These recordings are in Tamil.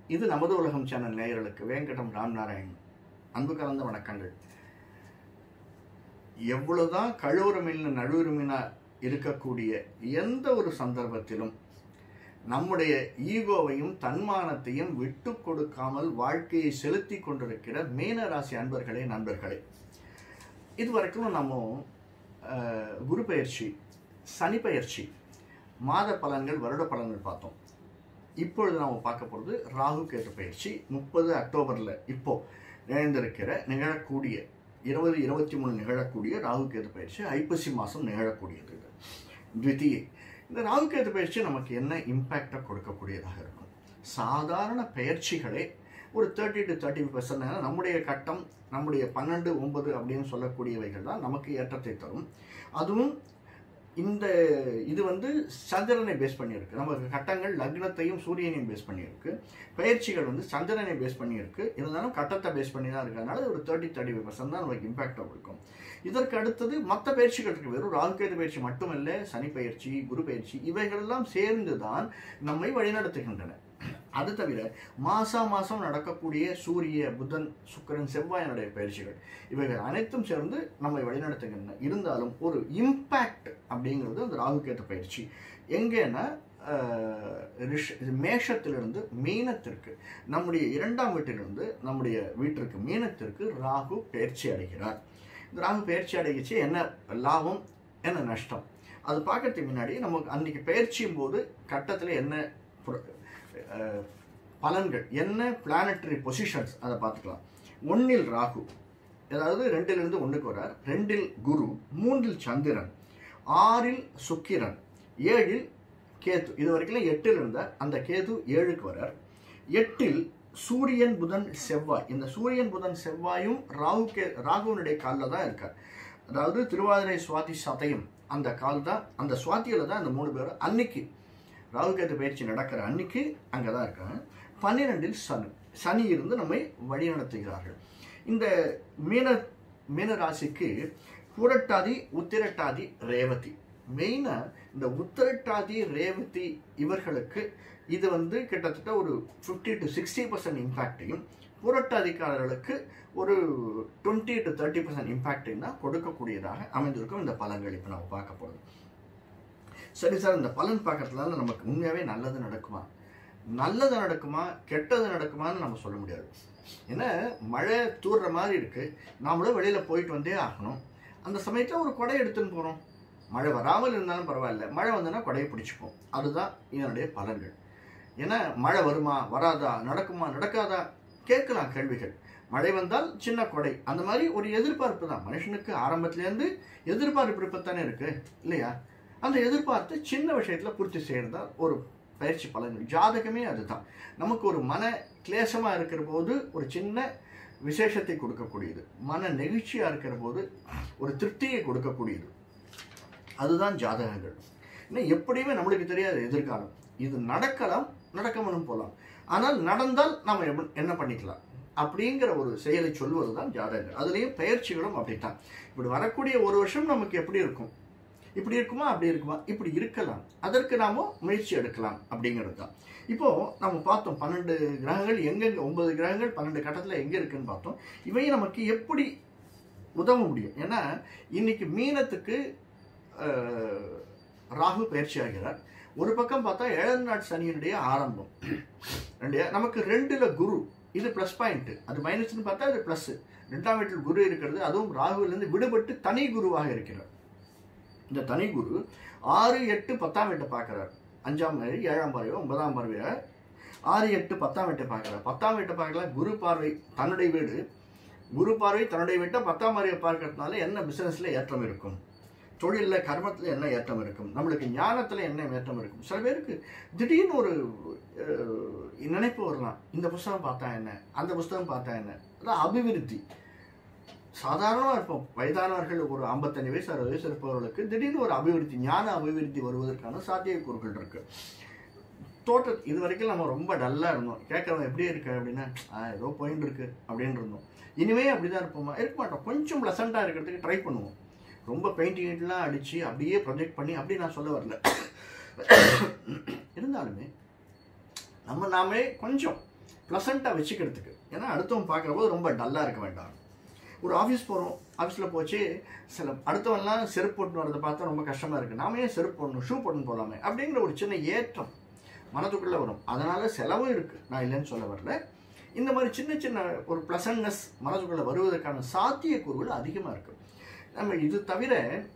இது நமது உலகம் சேனல் நேயர்களுக்கு வேங்கடம் ராம்நாராயண் அன்பு கலந்த வணக்கங்கள் எவ்வளவுதான் கழுவுரமில்ல நடுவுரிமினா இருக்கக்கூடிய எந்த ஒரு சந்தர்ப்பத்திலும் நம்முடைய ஈகோவையும் தன்மானத்தையும் விட்டு கொடுக்காமல் வாழ்க்கையை செலுத்தி கொண்டிருக்கிற மீன ராசி அன்பர்களே நண்பர்களே இதுவரைக்கும் நம்ம அஹ், குரு பயிற்சி சனி பயிற்சி மாத பலன்கள் வருட பலன்கள் பார்த்தோம் இப்பொழுது நாம் பார்க்க போகிறது ராகு கேது பயிற்சி முப்பது அக்டோபரில் இப்போ நிகழ்ந்திருக்கிற நிகழக்கூடிய இருபது இருபத்தி மூணு நிகழக்கூடிய ராகு கேது பயிற்சி ஐப்பசி மாதம் நிகழக்கூடியது இது த்விதியை இந்த ராகு கேது பயிற்சி நமக்கு என்ன இம்பேக்டை கொடுக்கக்கூடியதாக இருக்கும் சாதாரண பயிற்சிகளே ஒரு தேர்ட்டி டு தேர்ட்டி பர்சன்ட் நம்முடைய கட்டம் நம்முடைய பன்னெண்டு ஒன்பது அப்படின்னு சொல்லக்கூடியவைகள் தான் நமக்கு ஏற்றத்தை தரும் அதுவும் இந்த இது வந்து சந்திரனை பேஸ் பண்ணியிருக்கு நமக்கு கட்டங்கள் லக்னத்தையும் சூரியனையும் பேஸ் பண்ணியிருக்கு பயிற்சிகள் வந்து சந்திரனை பேஸ் பண்ணியிருக்கு இருந்தாலும் கட்டத்தை பேஸ் பண்ணி தான் இருக்கிறதுனால ஒரு தேர்ட்டி தேர்ட்டி ஃபைவ் பர்சன்ட் தான் நமக்கு இம்பாக்ட் கொடுக்கும் இதற்கு அடுத்தது மற்ற பயிற்சிகள் இருக்கு வெறும் ராகுகேது பயிற்சி மட்டுமல்ல சனி பயிற்சி குரு பயிற்சி இவைகளெல்லாம் சேர்ந்து தான் நம்மை வழிநடத்துகின்றன அது தவிர மாசா மாசம் நடக்கக்கூடிய சூரிய புதன் சுக்கிரன் செவ்வாயனுடைய பயிற்சிகள் இவைகள் அனைத்தும் சேர்ந்து நம்மை வழிநடத்துகின்றன இருந்தாலும் ஒரு இம்பேக்ட் அப்படிங்கிறது அந்த ராகுகேது பயிற்சி எங்கேன்னா ஆஹ், ரிஷ- இது மேஷத்திலிருந்து மீனத்திற்கு நம்முடைய இரண்டாம் வீட்டிலிருந்து நம்முடைய வீட்டிற்கு மீனத்திற்கு ராகு பயிற்சி அடைகிறார் இந்த ராகு பயிற்சி அடைகிச்சு என்ன லாபம் என்ன நஷ்டம் அது பார்க்கறதுக்கு முன்னாடி நமக்கு அன்னைக்கு பயிற்சியும் போது கட்டத்தில் என்ன புர- அஹ், பலன்கள் என்ன பிளானட்டரி பொசிஷன்ஸ் அதை பார்த்துக்கலாம் ஒன்னில் ராகு அதாவது ரெண்டிலிருந்து ஒன்றுக்கு வரார் ரெண்டில் குரு மூன்றில் சந்திரன் ஆறில் சுக்கிரன் ஏழில் கேது இது வரைக்கும் எட்டில் இருந்தார் அந்த கேது ஏழுக்கு வரார் எட்டில் சூரியன் புதன் செவ்வாய் இந்த சூரியன் புதன் செவ்வாயும் ராகு கே ராகுவனுடைய காலில் தான் இருக்கார் அதாவது திருவாதிரை சுவாதி சதயம் அந்த கால் தான் அந்த சுவாத்தியில் தான் அந்த மூணு பேரும் அன்னைக்கு ராகுகேது பயிற்சி நடக்கிற அன்னைக்கு அங்கே தான் இருக்காங்க பன்னிரெண்டில் சனி சனி இருந்து நம்மை வழிநடத்துகிறார்கள் இந்த மீன மீன ராசிக்கு புரட்டாதி உத்திரட்டாதி ரேவதி மெயினாக இந்த உத்திரட்டாதி ரேவதி இவர்களுக்கு இது வந்து கிட்டத்தட்ட ஒரு ஃபிஃப்டி டு சிக்ஸ்டி பர்சன்ட் இம்பேக்டையும் புரட்டாதிக்காரர்களுக்கு ஒரு டுவெண்ட்டி டு தேர்ட்டி பர்சன்ட் இம்பேக்டையும் தான் கொடுக்கக்கூடியதாக அமைந்திருக்கும் இந்த பலன்கள் இப்போ நம்ம பார்க்க போகிறோம் சரி சார் இந்த பலன் பார்க்கறதுனால நமக்கு உண்மையாகவே நல்லது நடக்குமா நல்லது நடக்குமா கெட்டது நடக்குமான்னு நம்ம சொல்ல முடியாது ஏன்னா மழை தூர்ற மாதிரி இருக்கு நாமளும் வெளியில் போயிட்டு வந்தே ஆகணும் அந்த சமயத்தில் ஒரு கொடை எடுத்துன்னு போகிறோம் மழை வராமல் இருந்தாலும் பரவாயில்ல மழை வந்ததுன்னா கொடையை பிடிச்சிப்போம் அதுதான் இதனுடைய பலன்கள் ஏன்னா மழை வருமா வராதா நடக்குமா நடக்காதா கேட்கலாம் கேள்விகள் மழை வந்தால் சின்ன கொடை அந்த மாதிரி ஒரு எதிர்பார்ப்பு தான் மனுஷனுக்கு ஆரம்பத்துலேருந்து எதிர்பார்ப்பு இருப்பத்தானே இருக்கு இல்லையா அந்த எதிர்பார்த்து சின்ன விஷயத்துல பூர்த்தி செய்யறதா ஒரு பயிற்சி பலன்கள் ஜாதகமே அதுதான் நமக்கு ஒரு மன கிளேசமா இருக்கிற போது ஒரு சின்ன விசேஷத்தை கொடுக்கக்கூடியது மன நெகிழ்ச்சியா இருக்கிற போது ஒரு திருப்தியை கொடுக்கக்கூடியது அதுதான் ஜாதகங்கள் இன்னும் எப்படியுமே நம்மளுக்கு தெரியாது எதிர்காலம் இது நடக்கலாம் நடக்காமலும் போகலாம் ஆனால் நடந்தால் நாம் எப்ப- என்ன பண்ணிக்கலாம் அப்படிங்கிற ஒரு செயலை சொல்வது தான் ஜாதகங்கள் அதுலேயும் பயிற்சிகளும் அப்படித்தான் இப்படி வரக்கூடிய ஒரு வருஷம் நமக்கு எப்படி இருக்கும் இப்படி இருக்குமா அப்படி இருக்குமா இப்படி இருக்கலாம் அதற்கு நாம முயற்சி எடுக்கலாம் அப்படிங்கிறது தான் இப்போ நம்ம பார்த்தோம் பன்னெண்டு கிரகங்கள் எங்கெங்க ஒன்பது கிரகங்கள் பன்னெண்டு கட்டத்தில் எங்க இருக்குன்னு பார்த்தோம் இவை நமக்கு எப்படி உதவ முடியும் ஏன்னா இன்னைக்கு மீனத்துக்கு அஹ், ராகு பயிற்சி ஆகிறார் ஒரு பக்கம் பார்த்தா ஏழாம் நாட் சனியினுடைய ஆரம்பம் ரெண்டு நமக்கு ரெண்டுல குரு இது ப்ளஸ் பாயிண்ட் அது மைனஸ்னு பார்த்தா அது ப்ளஸ் ரெண்டாம் வீட்டில் குரு இருக்கிறது அதுவும் ராகுவிலிருந்து விடுபட்டு தனி குருவாக இருக்கிறார் இந்த தனி குரு ஆறு எட்டு பத்தாம் வீட்டை பார்க்குறார் அஞ்சாம் பார்வை ஏழாம் பார்வை ஒன்பதாம் பார்வையை ஆறு எட்டு பத்தாம் வீட்டை பார்க்குறார் பத்தாம் வீட்டை பார்க்கல குரு பார்வை தன்னுடைய வீடு குரு பார்வை தன்னுடைய வீட்டை பத்தாம் பார்வையை பார்க்கறதுனால என்ன பிசினஸ்ல ஏற்றம் இருக்கும் தொழிலில் கர்மத்தில் என்ன ஏற்றம் இருக்கும் நம்மளுக்கு ஞானத்தில் என்ன ஏற்றம் இருக்கும் சில பேருக்கு திடீர்னு ஒரு அஹ், நினைப்பு வரலாம் இந்த புஸ்தகம் பார்த்தா என்ன அந்த புஸ்தகம் பார்த்தா என்ன அதான் அபிவிருத்தி சாதாரணமாக இருப்போம் வயதானவர்கள் ஒரு ஐம்பத்தஞ்சு வயசு அறுபது வயசு இருப்பவர்களுக்கு திடீர்னு ஒரு அபிவிருத்தி ஞான அபிவிருத்தி வருவதற்கான சாத்தியக்கூறுகள் இருக்கு தோட்ட இது வரைக்கும் நம்ம ரொம்ப டல்லாக இருந்தோம் கேட்குறவங்க எப்படி இருக்கு அப்படின்னா "ஆ, ஏதோ போயின்னு இருக்கு அப்படின்னு இருந்தோம் இனிமே அப்படிதான் இருப்போமா இருக்க மாட்டோம் கொஞ்சம் ப்ளசண்ட்டாக இருக்கிறதுக்கு ட்ரை பண்ணுவோம் ரொம்ப பெயிண்டிங்லாம் அடித்து அப்படியே ப்ரொஜெக்ட் பண்ணி அப்படி நான் சொல்ல வரல இருந்தாலுமே நம்ம நாமே கொஞ்சம் ப்ளசண்ட்டாக வச்சுக்கிறதுக்கு ஏன்னா அடுத்தவன் பார்க்குறபோது ரொம்ப டல்லாக இருக்க வேண்டாம் ஒரு ஆஃபீஸ் போகிறோம் ஆஃபீஸில் போச்சு சில அடுத்தவன்லாம் செருப்பு போட்டு வரதை பார்த்தா ரொம்ப கஷ்டமாக இருக்குது நாம ஏன் செருப்பு போடணும் ஷூ போட்டுன்னு போகலாமே அப்படிங்கிற ஒரு சின்ன ஏற்றம் மனதுக்குள்ளே வரும் அதனால் செலவும் இருக்குது நான் இல்லைன்னு சொல்ல வரல இந்த மாதிரி சின்ன சின்ன ஒரு ப்ளசன்னஸ் மனதுக்குள்ளே வருவதற்கான சாத்தியக்கூறுகள் அதிகமாக இருக்குது நம்ம இது தவிர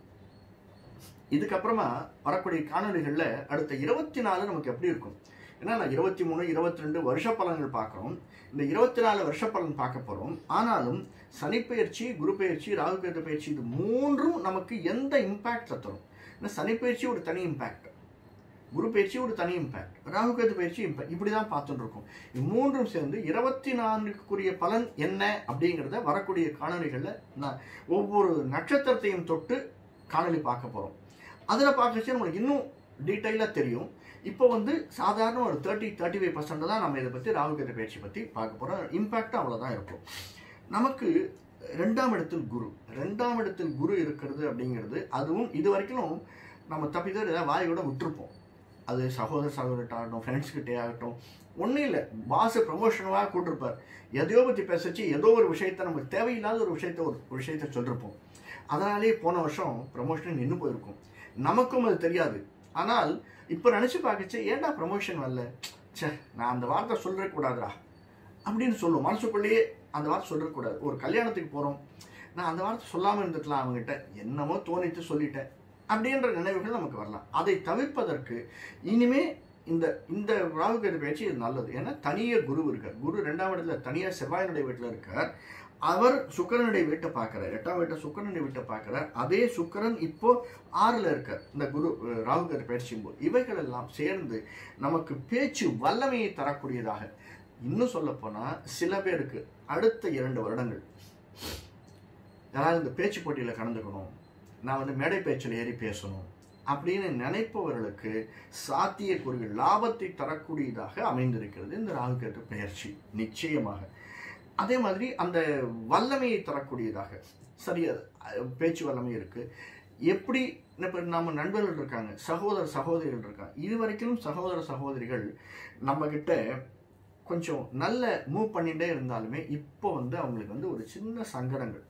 இதுக்கப்புறமா வரக்கூடிய காணொளிகளில் அடுத்த இருபத்தி நாலு நமக்கு எப்படி இருக்கும் ஏன்னா நான் இருபத்தி மூணு இருபத்தி ரெண்டு வருஷ பலன்கள் பார்க்குறோம் இந்த இருபத்தி நாலு வருஷ பலன் பார்க்க போகிறோம் ஆனாலும் சனிப்பெயர்ச்சி குரு பயிற்சி ராகு கேது பயிற்சி இது மூன்றும் நமக்கு எந்த இம்பேக்டை தரும் ஏன்னா சனிப்பெயர்ச்சி ஒரு தனி இம்பேக்ட் குரு பயிற்சி ஒரு தனி இம்பேக்ட் ராகு கேது பயிற்சி இம்பேக்ட் இப்படி தான் பார்த்துட்டு இருக்கோம் இது மூன்றும் சேர்ந்து இருபத்தி நான்குக்குரிய பலன் என்ன அப்படிங்கிறத வரக்கூடிய காணொளிகளில் நான் ஒவ்வொரு நட்சத்திரத்தையும் தொட்டு காணொளி பார்க்க போகிறோம் அதில் பார்க்கச்சு நம்மளுக்கு இன்னும் டீட்டெயிலாக தெரியும் இப்போ வந்து சாதாரண ஒரு தேர்ட்டி தேர்ட்டி ஃபைவ் பர்சன்ட் தான் நம்ம இதை பற்றி ராகுகேது பயிற்சி பற்றி பார்க்க போகிறோம் இம்பேக்ட் அவ்வளோதான் இருக்கும் நமக்கு ரெண்டாம் இடத்தில் குரு ரெண்டாம் இடத்தில் குரு இருக்கிறது அப்படிங்கிறது அதுவும் இது வரைக்கும் நம்ம தப்பித்தவர் ஏதாவது வாயோட விட்டுருப்போம் அது சகோதர சகோதரிட்ட ஆகட்டும் ஃப்ரெண்ட்ஸ்கிட்டே ஆகட்டும் ஒன்றும் இல்லை பாஸ் ப்ரமோஷனாக கூட்டிருப்பார் எதையோ பற்றி பேசச்சு ஏதோ ஒரு விஷயத்த நமக்கு தேவையில்லாத ஒரு விஷயத்த ஒரு ஒரு விஷயத்த சொல்லிருப்போம் அதனாலே போன வருஷம் ப்ரமோஷன் நின்று போயிருக்கும் நமக்கும் அது தெரியாது ஆனால் இப்போ நினச்சி பார்க்கச்சு ஏன்டா ப்ரமோஷன் வரல ச்சே நான் அந்த வார்த்தை சொல்லக்கூடாதுடா அப்படின்னு சொல்லுவோம் மனசுக்குள்ளேயே அந்த வார்த்தை சொல்லக்கூடாது ஒரு கல்யாணத்துக்கு போகிறோம் நான் அந்த வார்த்தை சொல்லாமல் இருந்துக்கலாம் அவங்ககிட்ட என்னமோ தோணிட்டு சொல்லிட்டேன் அப்படின்ற நினைவுகள் நமக்கு வரலாம் அதை தவிர்ப்பதற்கு இனிமே இந்த இந்த ராகுகேது பயிற்சி இது நல்லது ஏன்னா தனியே குரு இருக்கார் குரு ரெண்டாம் இடத்துல தனியாக செவ்வாயினுடைய வீட்டில் இருக்கார் அவர் சுக்கரனுடைய வீட்டை பார்க்குறார் எட்டாம் வீட்டை சுக்கரனுடைய வீட்டை பார்க்குறார் அதே சுக்கரன் இப்போ ஆறில் இருக்கார் இந்த குரு அஹ், ராகுகேது பயிற்சியும் போது இவைகள் எல்லாம் சேர்ந்து நமக்கு பேச்சு வல்லமையை தரக்கூடியதாக இன்னும் சொல்ல போனால் சில பேருக்கு அடுத்த இரண்டு வருடங்கள் யாராவது இந்த பேச்சு போட்டியில் கலந்துக்கணும் நான் வந்து மேடை பேச்சில் ஏறி பேசணும் அப்படின்னு நினைப்பவர்களுக்கு சாத்தியக்கூறுகள் லாபத்தை தரக்கூடியதாக அமைந்திருக்கிறது இந்த ராகுகேது பெயர்ச்சி நிச்சயமாக அதே மாதிரி அந்த வல்லமையை தரக்கூடியதாக சரியா அஹ், பேச்சு வல்லமை இருக்கு எப்படி இப்போ நம்ம நண்பர்கள் இருக்காங்க சகோதர சகோதரிகள் இருக்காங்க இது வரைக்கும் சகோதர சகோதரிகள் நம்ம கிட்ட கொஞ்சம் நல்ல மூவ் பண்ணிட்டே இருந்தாலுமே இப்போ வந்து அவங்களுக்கு வந்து ஒரு சின்ன சங்கடங்கள்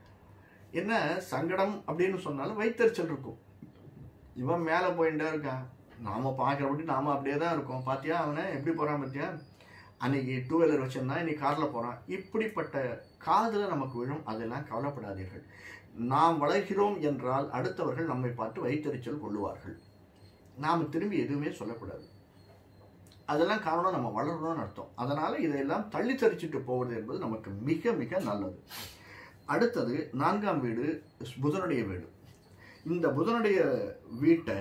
என்ன சங்கடம் அப்படின்னு சொன்னாலும் வைத்தறிச்சல் இருக்கும் இவன் மேலே போயிட்டே இருக்கான் நாம பார்க்குறபடி நாம அப்படியே தான் இருக்கோம் பாத்தியா அவனை எப்படி போறான் பாத்தியா அன்னைக்கு டூ வீலர் வச்சிருந்தான் இன்னைக்கு காரில் போறான் இப்படிப்பட்ட காதில் நமக்கு விழும் அதெல்லாம் கவலைப்படாதீர்கள் நாம் வளர்கிறோம் என்றால் அடுத்தவர்கள் நம்மை பார்த்து வைத்தறிச்சல் கொள்ளுவார்கள் நாம் திரும்பி எதுவுமே சொல்லக்கூடாது அதெல்லாம் காரணம் நம்ம வளரணும்னு அர்த்தம் அதனால இதையெல்லாம் தள்ளி தரிச்சிட்டு போவது என்பது நமக்கு மிக மிக நல்லது அடுத்தது நான்காம் வீடு புதனுடைய வீடு இந்த புதனுடைய வீட்டை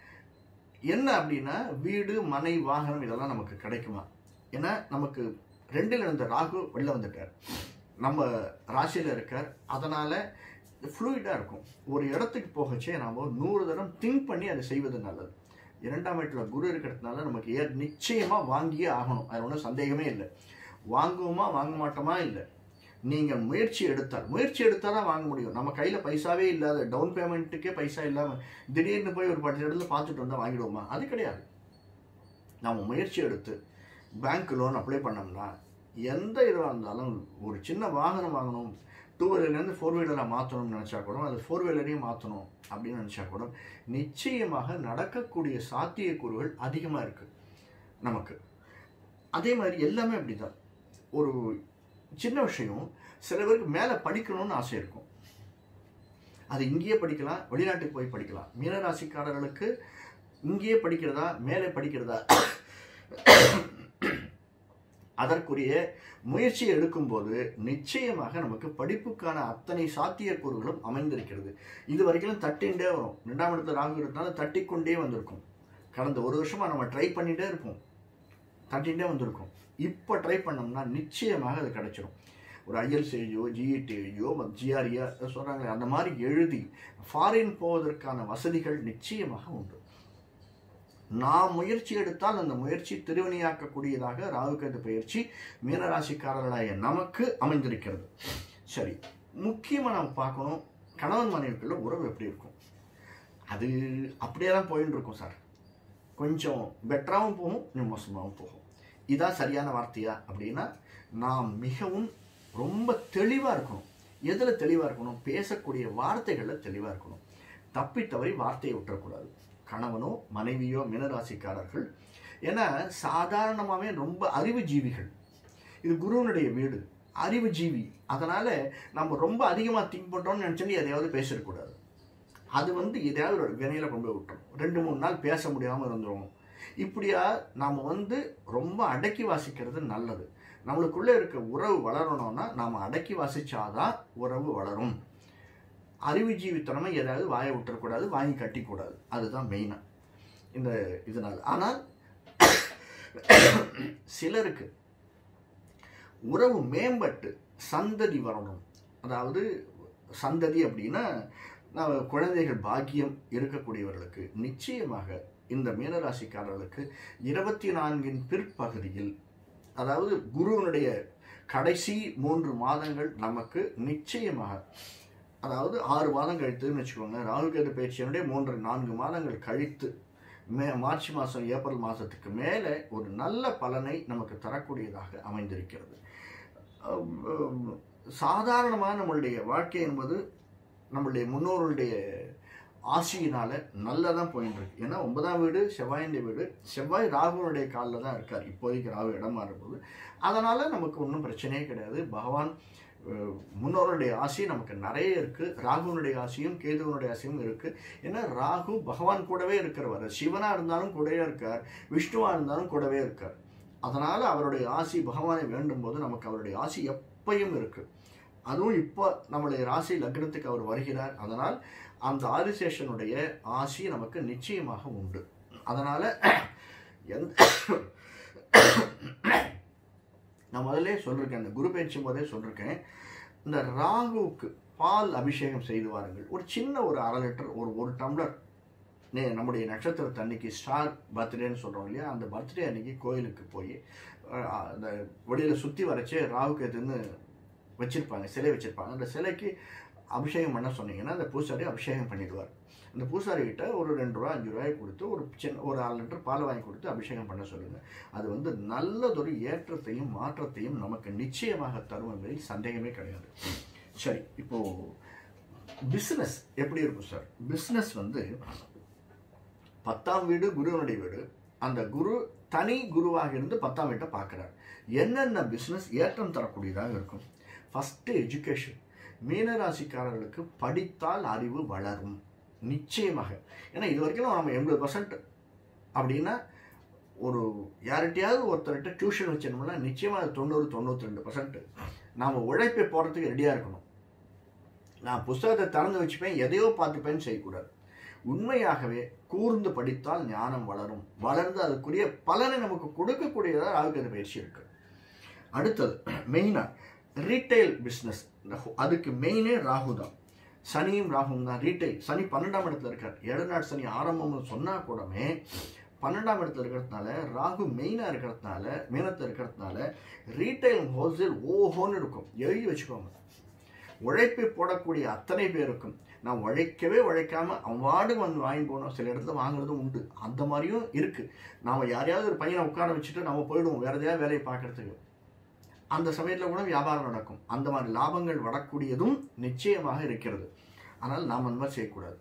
என்ன அப்படின்னா வீடு மனை வாகனம் இதெல்லாம் நமக்கு கிடைக்குமா ஏன்னா நமக்கு ரெண்டில் இருந்த ராகு வெளில வந்துட்டார் நம்ம ராசியில் இருக்கார் அதனால் ஃப்ளூயிடாக இருக்கும் ஒரு இடத்துக்கு போகச்சே நாம் நூறு தரம் திங்க் பண்ணி அதை செய்வது நல்லது இரண்டாம் வீட்டில் குரு இருக்கிறதுனால நமக்கு ஏ நிச்சயமாக வாங்கியே ஆகணும் அது ஒன்றும் சந்தேகமே இல்லை வாங்குவோமா வாங்க மாட்டோமா இல்லை நீங்கள் முயற்சி எடுத்தால் முயற்சி எடுத்தால் தான் வாங்க முடியும் நம்ம கையில் பைசாவே இல்லாத டவுன் பேமெண்ட்டுக்கே பைசா இல்லாமல் திடீர்னு போய் ஒரு பத்து இடத்துல பார்த்துட்டு வந்தால் வாங்கிடுவோமா அது கிடையாது நம்ம முயற்சி எடுத்து பேங்க் லோன் அப்ளை பண்ணோம்னா எந்த இதுவாக இருந்தாலும் ஒரு சின்ன வாகனம் வாங்கணும் டூ வீலர்லேருந்து ஃபோர் வீலராக மாற்றணும்னு நினச்சா கூட அது ஃபோர் வீலரையும் மாற்றணும் அப்படின்னு நினச்சா கூட நிச்சயமாக நடக்கக்கூடிய சாத்தியக்கூறுகள் அதிகமாக இருக்குது நமக்கு அதே மாதிரி எல்லாமே அப்படி தான் ஒரு சின்ன விஷயம் சில பேருக்கு மேலே படிக்கணும்னு ஆசை இருக்கும் அது இங்கேயே படிக்கலாம் வெளிநாட்டுக்கு போய் படிக்கலாம் மீனராசிக்காரர்களுக்கு இங்கேயே படிக்கிறதா மேலே படிக்கிறதா அதற்குரிய முயற்சியை எடுக்கும்போது நிச்சயமாக நமக்கு படிப்புக்கான அத்தனை சாத்தியக்கூறுகளும் அமைந்திருக்கிறது இது வரைக்கும் தட்டின்ண்டே வரும் ரெண்டாம் இடத்துல ராகு இருக்கிறதுனால தட்டிக்கொண்டே வந்திருக்கும் கடந்த ஒரு வருஷமா நம்ம ட்ரை பண்ணிட்டே இருப்போம் தட்டிகிட்டே வந்திருக்கோம் இப்போ ட்ரை பண்ணோம்னா நிச்சயமாக அது கிடைச்சிரும் ஒரு ஐஎல்சியோ ஜிஇடியோ ஜிஆர்இயா சொல்கிறாங்களே அந்த மாதிரி எழுதி ஃபாரின் போவதற்கான வசதிகள் நிச்சயமாக உண்டு நாம் முயற்சி எடுத்தால் அந்த முயற்சி திருவினையாக்கக்கூடியதாக ராகுகேது பயிற்சி மீனராசிக்காரர்களாய நமக்கு அமைந்திருக்கிறது சரி முக்கியமாக நம்ம பார்க்கணும் கணவன் மனைவிக்குள்ள உறவு எப்படி இருக்கும் அது அப்படியே தான் போயின்னு இருக்கும் சார் கொஞ்சம் பெட்டராகவும் போகும் இன்னும் மோசமாகவும் போகும் இதான் சரியான வார்த்தையா அப்படின்னா நாம் மிகவும் ரொம்ப தெளிவாக இருக்கணும் எதில் தெளிவாக இருக்கணும் பேசக்கூடிய வார்த்தைகளில் தெளிவாக இருக்கணும் தப்பி தவறி வார்த்தையை விட்டுறக்கூடாது கணவனோ மனைவியோ மீனராசிக்காரர்கள் ஏன்னா சாதாரணமாகவே ரொம்ப அறிவு ஜீவிகள் இது குருவனுடைய வீடு அறிவு ஜீவி அதனால நம்ம ரொம்ப அதிகமாக திங்க் பண்ணுறோம்னு நினச்சோன்னு எதையாவது பேசிடக்கூடாது அது வந்து எதையாவது ஒரு வினையில் கொண்டு போய் விட்டுரும் ரெண்டு மூணு நாள் பேச முடியாமல் இருந்துருவோம் இப்படியா நாம் வந்து ரொம்ப அடக்கி வாசிக்கிறது நல்லது நம்மளுக்குள்ளே இருக்க உறவு வளரணும்னா நாம் அடக்கி வாசிச்சாதான் உறவு வளரும் அறிவுஜீவித்தனமா ஏதாவது வாயை விட்டுறக்கூடாது வாங்கி கட்டிக்கூடாது அதுதான் மெயினாக இந்த இதனால் ஆனால் சிலருக்கு உறவு மேம்பட்டு சந்ததி வரணும் அதாவது சந்ததி அப்படின்னா நான் குழந்தைகள் பாக்கியம் இருக்கக்கூடியவர்களுக்கு நிச்சயமாக இந்த மீனராசிக்காரர்களுக்கு இருபத்தி நான்கின் பிற்பகுதியில் அதாவது குருவனுடைய கடைசி மூன்று மாதங்கள் நமக்கு நிச்சயமாக அதாவது ஆறு மாதம் கழித்துன்னு வச்சுக்கோங்க ராகு கேது பயிற்சியினுடைய மூன்று நான்கு மாதங்கள் கழித்து மே மார்ச் மாதம் ஏப்ரல் மாதத்துக்கு மேலே ஒரு நல்ல பலனை நமக்கு தரக்கூடியதாக அமைந்திருக்கிறது அஹ் சாதாரணமாக நம்மளுடைய வாழ்க்கை என்பது நம்மளுடைய முன்னோர்களுடைய ஆசியினால நல்லதான் போயிட்டு இருக்கு ஏன்னா ஒன்பதாம் வீடு செவ்வாயிൻ്റെ வீடு செவ்வாய் ராகுனுடைய காலில் தான் இருக்கார் இப்போதைக்கு ராகு இடமா இருக்கும்போது அதனால நமக்கு ஒன்றும் பிரச்சனையே கிடையாது பகவான் அஹ், முன்னோருடைய ஆசி நமக்கு நிறைய இருக்கு ராகுனுடைய ஆசியும் கேதுவனுடைய ஆசியும் இருக்கு ஏன்னா ராகு பகவான் கூடவே இருக்கிறவர் சிவனா இருந்தாலும் கூடவே இருக்கார் விஷ்ணுவா இருந்தாலும் கூடவே இருக்கார் அதனால அவருடைய ஆசி பகவானை வேண்டும் போது நமக்கு அவருடைய ஆசி எப்பயும் இருக்கு அதுவும் இப்போ நம்மளுடைய ராசி லக்னத்துக்கு அவர் வருகிறார் அதனால் அந்த ஆதிசேஷனுடைய ஆசி நமக்கு நிச்சயமாக உண்டு அதனால எந்த நான் முதல்ல சொல்லியிருக்கேன் இந்த குரு பயிற்சி போதே சொல்லியிருக்கேன் இந்த ராகுவுக்கு பால் அபிஷேகம் செய்து வாருங்கள் ஒரு சின்ன ஒரு அரை லிட்டர் ஒரு ஒரு டம்ளர் நே நம்முடைய நட்சத்திரத்து அன்னைக்கு ஸ்டார் பர்த்டேன்னு சொல்கிறோம் இல்லையா அந்த பர்த்டே அன்னைக்கு கோயிலுக்கு போய் அஹ், அந்த வெளியில் சுற்றி வரைச்சே ராகுக்கு எதுன்னு வச்சிருப்பாங்க சிலை வச்சிருப்பாங்க அந்த சிலைக்கு அபிஷேகம் பண்ண சொன்னீங்கன்னா அந்த பூசாரி அபிஷேகம் பண்ணிடுவார் அந்த பூசாரி கிட்ட ஒரு ரெண்டு ரூபா அஞ்சு ரூபாய் கொடுத்து ஒரு சின்ன ஒரு ஆறு லிட்டர் பால் வாங்கி கொடுத்து அபிஷேகம் பண்ண சொல்லுங்க அது வந்து நல்லதொரு ஏற்றத்தையும் மாற்றத்தையும் நமக்கு நிச்சயமாக தரும் என்பதில் சந்தேகமே கிடையாது சரி இப்போ பிஸ்னஸ் எப்படி இருக்கும் சார் பிஸ்னஸ் வந்து பத்தாம் வீடு குருவனுடைய வீடு அந்த குரு தனி குருவாக இருந்து பத்தாம் வீட்டை பார்க்குறார் என்னென்ன பிஸ்னஸ் ஏற்றம் தரக்கூடியதாக இருக்கும் ஃபஸ்ட்டு எஜுகேஷன் மீனராசிக்காரர்களுக்கு படித்தால் அறிவு வளரும் நிச்சயமாக ஏன்னா இது வரைக்கும் நம்ம எண்பது பர்சன்ட் அப்படின்னா ஒரு யார்கிட்டயாவது ஒருத்தர்கிட்ட டியூஷன் வச்சிருந்தோம்னா நிச்சயமாக அது தொண்ணூறு தொண்ணூற்றி ரெண்டு பர்சன்ட் நாம் உழைப்பை போகிறதுக்கு ரெடியாக இருக்கணும் நான் புஸ்தகத்தை திறந்து வச்சுப்பேன் எதையோ பார்த்துப்பேன்னு செய்யக்கூடாது உண்மையாகவே கூர்ந்து படித்தால் ஞானம் வளரும் வளர்ந்து அதுக்குரிய பலனை நமக்கு கொடுக்கக்கூடியதாக ராகுகேது பயிற்சி இருக்கு அடுத்தது மெயினாக ரீட்டைல் பிஸ்னஸ் அதுக்கு மெயினே ராகு தான் சனியும் ராகுவும் தான் ரீட்டைல் சனி பன்னெண்டாம் இடத்துல இருக்கார் ஏழநாடு சனி ஆரம்பம்னு சொன்னால் கூடமே பன்னெண்டாம் இடத்துல இருக்கிறதுனால ராகு மெயினாக இருக்கிறதுனால மீனத்தில் இருக்கிறதுனால ரீட்டைல் ஹோல்சேல் ஓஹோன்னு இருக்கும் எழுதி வச்சுக்கோங்க உழைப்பை போடக்கூடிய அத்தனை பேருக்கும் நான் உழைக்கவே உழைக்காம அவார்டு வந்து வாங்கி போனோம் சில இடத்துல வாங்குறதும் உண்டு அந்த மாதிரியும் இருக்கு நாம யாரையாவது ஒரு பையனை உட்கார வச்சுட்டு நம்ம போயிடுவோம் வேற எதையாவது வேலையை பார்க்கறதுக்கு அந்த சமயத்தில் கூட வியாபாரம் நடக்கும் அந்த மாதிரி லாபங்கள் வரக்கூடியதும் நிச்சயமாக இருக்கிறது ஆனால் நாம் அந்த மாதிரி செய்யக்கூடாது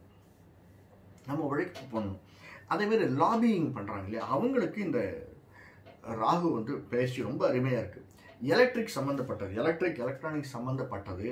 நம்ம உழைப்பு பண்ணணும் அதே மாதிரி லாபியிங் பண்ணுறாங்க இல்லையா அவங்களுக்கு இந்த ராகு வந்து பேசி ரொம்ப அருமையாக இருக்குது எலக்ட்ரிக் சம்மந்தப்பட்டது எலக்ட்ரிக் எலக்ட்ரானிக் சம்மந்தப்பட்டது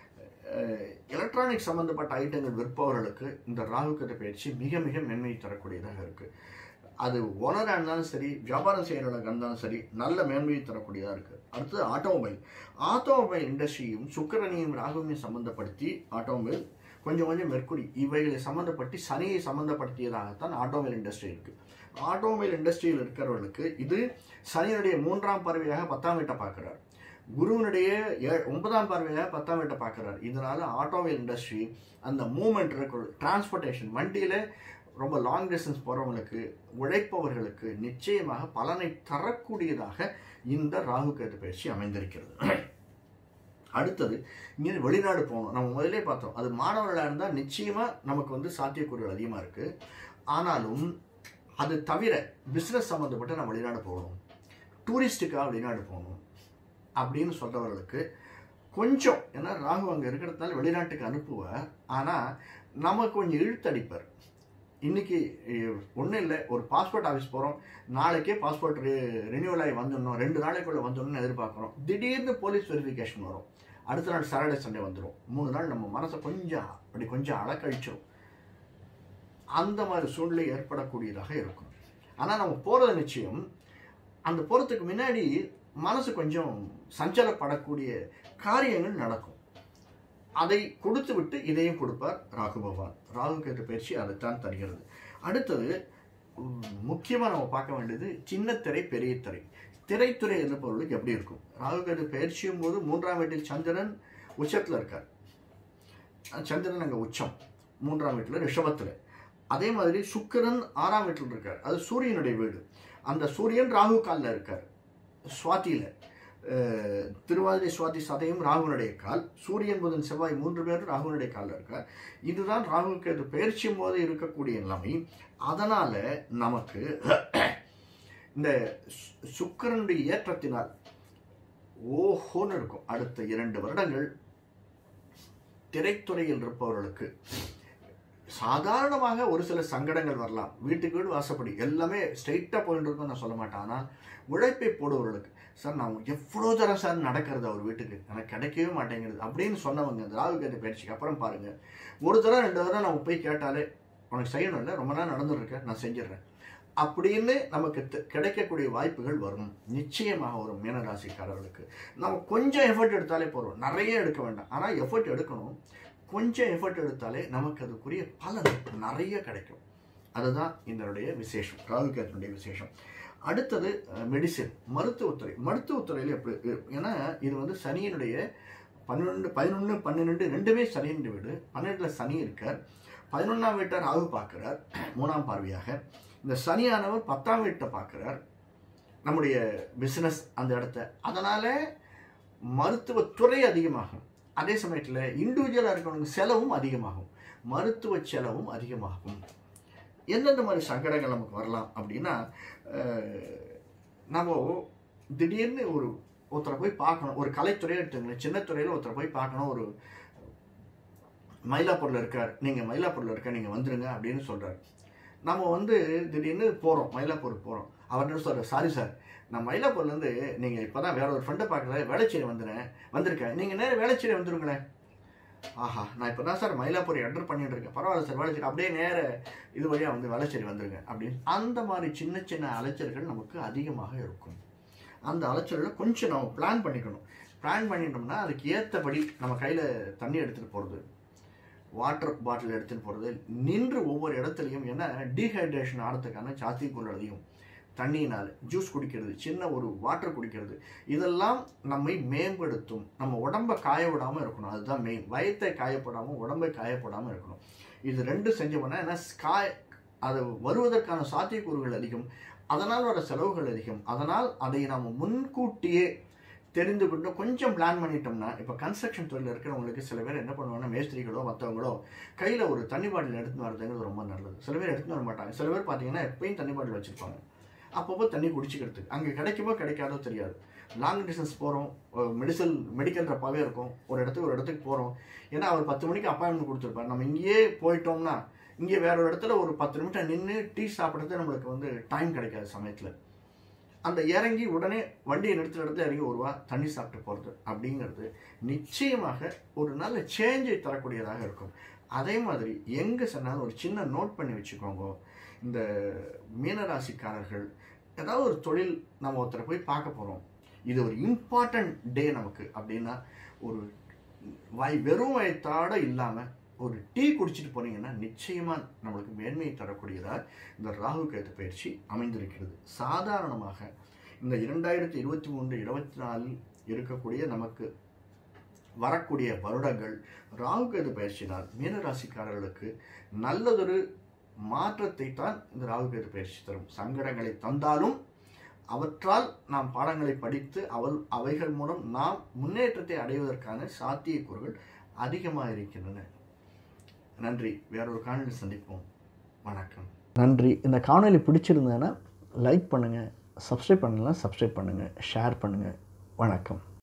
எலக்ட்ரானிக் சம்மந்தப்பட்ட ஐட்டங்கள் விற்பவர்களுக்கு இந்த ராகு கதை பயிற்சி மிக மிக மென்மை தரக்கூடியதாக இருக்குது அது ஓனராக இருந்தாலும் சரி வியாபாரம் செய்கிறவங்க இருந்தாலும் சரி நல்ல மேன்மையை தரக்கூடியதாக இருக்குது அடுத்தது ஆட்டோமொபைல் ஆட்டோமொபைல் இண்டஸ்ட்ரியும் சுக்கிரனையும் ராகுவையும் சம்மந்தப்படுத்தி ஆட்டோமொபைல் கொஞ்சம் கொஞ்சம் மெர்க்குரி இவைகளை சம்மந்தப்பட்டு சனியை சம்மந்தப்படுத்தியதாகத்தான் ஆட்டோமொபைல் இண்டஸ்ட்ரி இருக்குது ஆட்டோமொபைல் இண்டஸ்ட்ரியில் இருக்கிறவர்களுக்கு இது சனியினுடைய மூன்றாம் பார்வையாக பத்தாம் வீட்டை பார்க்குறார் குருவினுடைய ஏ ஒன்பதாம் பார்வையாக பத்தாம் வீட்டை பார்க்குறார் இதனால ஆட்டோமொபைல் இண்டஸ்ட்ரி அந்த மூமெண்ட் இருக்கிற டிரான்ஸ்போர்ட்டேஷன் வண்டியில் ரொம்ப லாங் டிஸ்டன்ஸ் போகிறவங்களுக்கு உழைப்பவர்களுக்கு நிச்சயமாக பலனை தரக்கூடியதாக இந்த ராகு கேது பயிற்சி அமைந்திருக்கிறது அடுத்தது இங்கே வெளிநாடு போகணும் நம்ம முதலே பார்த்தோம் அது மாணவர்களாக இருந்தால் நிச்சயமாக நமக்கு வந்து சாத்தியக்கூறுகள் அதிகமாக இருக்குது ஆனாலும் அது தவிர பிஸ்னஸ் சம்மந்தப்பட்டு நம்ம வெளிநாடு போகணும் டூரிஸ்ட்டுக்காக வெளிநாடு போகணும் அப்படின்னு சொல்கிறவர்களுக்கு கொஞ்சம் ஏன்னா ராகு அங்கே இருக்கிறதுனால வெளிநாட்டுக்கு அனுப்புவார் ஆனால் நம்ம கொஞ்சம் இழுத்தடிப்பார் இன்னைக்கு ஒன்றும் இல்லை ஒரு பாஸ்போர்ட் ஆஃபீஸ் போகிறோம் நாளைக்கே பாஸ்போர்ட் ரினியூவல் ஆகி வந்துடணும் ரெண்டு நாளைக்குள்ளே வந்துடணும்னு எதிர்பார்க்குறோம் திடீர்னு போலீஸ் வெரிஃபிகேஷன் வரும் அடுத்த நாள் சாட்டர்டே சண்டே வந்துடும் மூணு நாள் நம்ம மனசை கொஞ்சம் அப்படி கொஞ்சம் அலக்கழிச்சிடும் அந்த மாதிரி சூழ்நிலை ஏற்படக்கூடியதாக இருக்கும் ஆனால் நம்ம போகிறது நிச்சயம் அந்த போகிறதுக்கு முன்னாடி மனசு கொஞ்சம் சஞ்சலப்படக்கூடிய காரியங்கள் நடக்கும் அதை கொடுத்து விட்டு இதையும் கொடுப்பார் ராகு பகவான் ராகு கேட்டு பயிற்சி அதைத்தான் தருகிறது அடுத்தது முக்கியமாக நம்ம பார்க்க வேண்டியது சின்ன திரை பெரிய திரை திரைத்துறை இருப்பவர்களுக்கு எப்படி இருக்கும் ராகு கேட்டு பயிற்சியும் போது மூன்றாம் வீட்டில் சந்திரன் உச்சத்தில் இருக்கார் சந்திரன் அங்கே உச்சம் மூன்றாம் வீட்டில் ரிஷபத்தில் அதே மாதிரி சுக்கிரன் ஆறாம் வீட்டில் இருக்கார் அது சூரியனுடைய வீடு அந்த சூரியன் ராகு காலில் இருக்கார் சுவாத்தியில் திருவாதிரை சுவாதி சதையும் ராகுனுடைய கால் சூரியன் புதன் செவ்வாய் மூன்று பேரும் ராகுனுடைய காலில் இருக்கார் இதுதான் ராகு கேது பயிற்சியும் போது இருக்கக்கூடிய நிலைமை அதனால நமக்கு இந்த சுக்கரனுடைய ஏற்றத்தினால் ஓஹோன்னு இருக்கும் அடுத்த இரண்டு வருடங்கள் திரைத்துறையில் இருப்பவர்களுக்கு சாதாரணமாக ஒரு சில சங்கடங்கள் வரலாம் வீட்டுக்கு வீடு வாசப்படி எல்லாமே ஸ்ட்ரைட்டாக போயிட்டு இருக்கும் நான் சொல்ல மாட்டேன் ஆனால் உழைப்பை போடுவவர்களுக்கு சார் நான் எவ்வளோ தரம் சார் நடக்கிறது அவர் வீட்டுக்கு எனக்கு கிடைக்கவே மாட்டேங்கிறது அப்படின்னு சொன்னவங்க அந்த ராகு கேட்டு பயிற்சிக்கு அப்புறம் பாருங்க ஒரு தரம் ரெண்டு தரம் நம்ம போய் கேட்டாலே உனக்கு செய்யணும் இல்லை ரொம்ப நாள் நடந்துருக்கேன் நான் செஞ்சிடுறேன் அப்படின்னு நமக்கு கிடைக்கக்கூடிய வாய்ப்புகள் வரும் நிச்சயமாக வரும் மீனராசிக்காரர்களுக்கு நம்ம கொஞ்சம் எஃபர்ட் எடுத்தாலே போகிறோம் நிறைய எடுக்க வேண்டாம் ஆனால் எஃபர்ட் எடுக்கணும் கொஞ்சம் எஃபர்ட் எடுத்தாலே நமக்கு அதுக்குரிய பலன் நிறைய கிடைக்கும் அதுதான் இதனுடைய விசேஷம் ராகுகேதனுடைய விசேஷம் அடுத்தது மெடிசின் மருத்துவத்துறை மருத்துவத்துறையில் எப்படி ஏன்னா இது வந்து சனியினுடைய பன்னெண்டு பதினொன்று பன்னிரெண்டு ரெண்டுமே சனியின் வீடு பன்னெண்டில் சனி இருக்கார் பதினொன்றாம் வீட்டை ராகு பார்க்குறார் மூணாம் பார்வையாக இந்த சனியானவர் பத்தாம் வீட்டை பார்க்குறார் நம்முடைய பிஸ்னஸ் அந்த இடத்த அதனால் மருத்துவத்துறை அதிகமாகும் அதே சமயத்தில் இண்டிவிஜுவலாக இருக்கிறவங்க செலவும் அதிகமாகும் மருத்துவ செலவும் அதிகமாகும் எந்தெந்த மாதிரி சங்கடங்கள் நமக்கு வரலாம் அப்படின்னா நம்ம திடீர்னு ஒரு ஒருத்தரை போய் பார்க்கணும் ஒரு கலைத்துறையை எடுத்துங்களேன் சின்ன துறையில் ஒருத்தரை போய் பார்க்கணும் ஒரு மயிலாப்பூரில் இருக்கார் நீங்கள் மயிலாப்பூரில் இருக்க நீங்கள் வந்துடுங்க அப்படின்னு சொல்கிறார் நம்ம வந்து திடீர்னு போகிறோம் மயிலாப்பூருக்கு போகிறோம் அவர்கிட்ட சொல்கிறார் சாரி சார் நான் மயிலாப்பூர்லேருந்து நீங்கள் இப்போ தான் வேற ஒரு ஃப்ரெண்டை பார்க்குற வேளச்சேரி வந்துடுறேன் வந்திருக்கேன் நீங்கள் நேரம் வேளச்சேரி வந்துருங்களேன் ஆஹா நான் இப்போ தான் சார் மயிலாப்பூர் என்டர் பண்ணிட்டு இருக்கேன் பரவாயில்ல சார் வேளச்சேரி அப்படியே நேர இது வழியாக வந்து வேளச்சேரி வந்துருங்க அப்படின்னு அந்த மாதிரி சின்ன சின்ன அலைச்சல்கள் நமக்கு அதிகமாக இருக்கும் அந்த அலைச்சல்களை கொஞ்சம் நம்ம பிளான் பண்ணிக்கணும் பிளான் பண்ணிட்டோம்னா அதுக்கு ஏற்றபடி நம்ம கையில் தண்ணி எடுத்துகிட்டு போகிறது வாட்டர் பாட்டில் எடுத்துகிட்டு போகிறது நின்று ஒவ்வொரு இடத்துலையும் ஏன்னா டீஹைட்ரேஷன் ஆகிறதுக்கான சாத்தியக்கூறு அதிகம் தண்ணியினால் ஜூஸ் குடிக்கிறது சின்ன ஒரு வாட்டர் குடிக்கிறது இதெல்லாம் நம்மை மேம்படுத்தும் நம்ம உடம்பை காய விடாமல் இருக்கணும் அதுதான் மெயின் வயத்தை காயப்படாமல் உடம்பை காயப்படாமல் இருக்கணும் இது ரெண்டு செஞ்சோம்னா ஏன்னா காய அது வருவதற்கான சாத்தியக்கூறுகள் அதிகம் அதனால் வர செலவுகள் அதிகம் அதனால் அதை நாம் முன்கூட்டியே தெரிந்து கொண்டு கொஞ்சம் பிளான் பண்ணிட்டோம்னா இப்போ கன்ஸ்ட்ரக்ஷன் தொழில் இருக்கிறவங்களுக்கு சில பேர் என்ன பண்ணுவாங்கன்னா மேஸ்திரிகளோ மற்றவங்களோ கையில் ஒரு தண்ணி பாட்டில் எடுத்துன்னு வரதுங்கிறது ரொம்ப நல்லது சில பேர் எடுத்துன்னு வர மாட்டாங்க சில பேர் பார்த்தீங்கன்னா எப்பயும் தண்ணி பாட்டில் வச்சுருப்பாங்க அப்பப்போ தண்ணி குடிச்சிக்கிறதுக்கு அங்கே கிடைக்குமோ கிடைக்காதோ தெரியாது லாங் டிஸ்டன்ஸ் போகிறோம் மெடிசல் மெடிக்கல் ரப்பாகவே இருக்கும் ஒரு இடத்துக்கு ஒரு இடத்துக்கு போகிறோம் ஏன்னா அவர் பத்து மணிக்கு அப்பாயின்மெண்ட் கொடுத்துருப்பார் நம்ம இங்கேயே போயிட்டோம்னா இங்கே வேற ஒரு இடத்துல ஒரு பத்து நிமிஷம் நின்று டீ சாப்பிட்றது நம்மளுக்கு வந்து டைம் கிடைக்காது சமயத்தில் அந்த இறங்கி உடனே வண்டியை நிறுத்துற இடத்துல இறங்கி ஒரு ரூபா தண்ணி சாப்பிட்டு போகிறது அப்படிங்கிறது நிச்சயமாக ஒரு நல்ல சேஞ்சை தரக்கூடியதாக இருக்கும் அதே மாதிரி எங்கே சொன்னாலும் ஒரு சின்ன நோட் பண்ணி வச்சுக்கோங்க இந்த மீனராசிக்காரர்கள் ஏதாவது ஒரு தொழில் நம்ம ஒருத்தரை போய் பார்க்க போகிறோம் இது ஒரு இம்பார்ட்டன்ட் டே நமக்கு அப்படின்னா ஒரு வாய் வெறும் வயத்தோட இல்லாமல் ஒரு டீ குடிச்சிட்டு போனீங்கன்னா நிச்சயமாக நம்மளுக்கு மேன்மையை தரக்கூடியதாக இந்த ராகு கேது பயிற்சி அமைந்திருக்கிறது சாதாரணமாக இந்த இரண்டாயிரத்தி இருபத்தி மூன்று இருபத்தி நாலில் இருக்கக்கூடிய நமக்கு வரக்கூடிய வருடங்கள் ராகு கேது பயிற்சினால் மீனராசிக்காரர்களுக்கு நல்லதொரு மாற்றத்தை தான் இந்த ராகு கேது பயிற்சி தரும் சங்கடங்களை தந்தாலும் அவற்றால் நாம் பாடங்களை படித்து அவள் அவைகள் மூலம் நாம் முன்னேற்றத்தை அடைவதற்கான சாத்தியக்கூறுகள் அதிகமாக இருக்கின்றன நன்றி வேறொரு காணொலி சந்திப்போம் வணக்கம் நன்றி இந்த காணொலி பிடிச்சிருந்தேன்னா லைக் பண்ணுங்கள் சப்ஸ்கிரைப் பண்ணலாம் சப்ஸ்கிரைப் பண்ணுங்கள் ஷேர் பண்ணுங்கள் வணக்கம்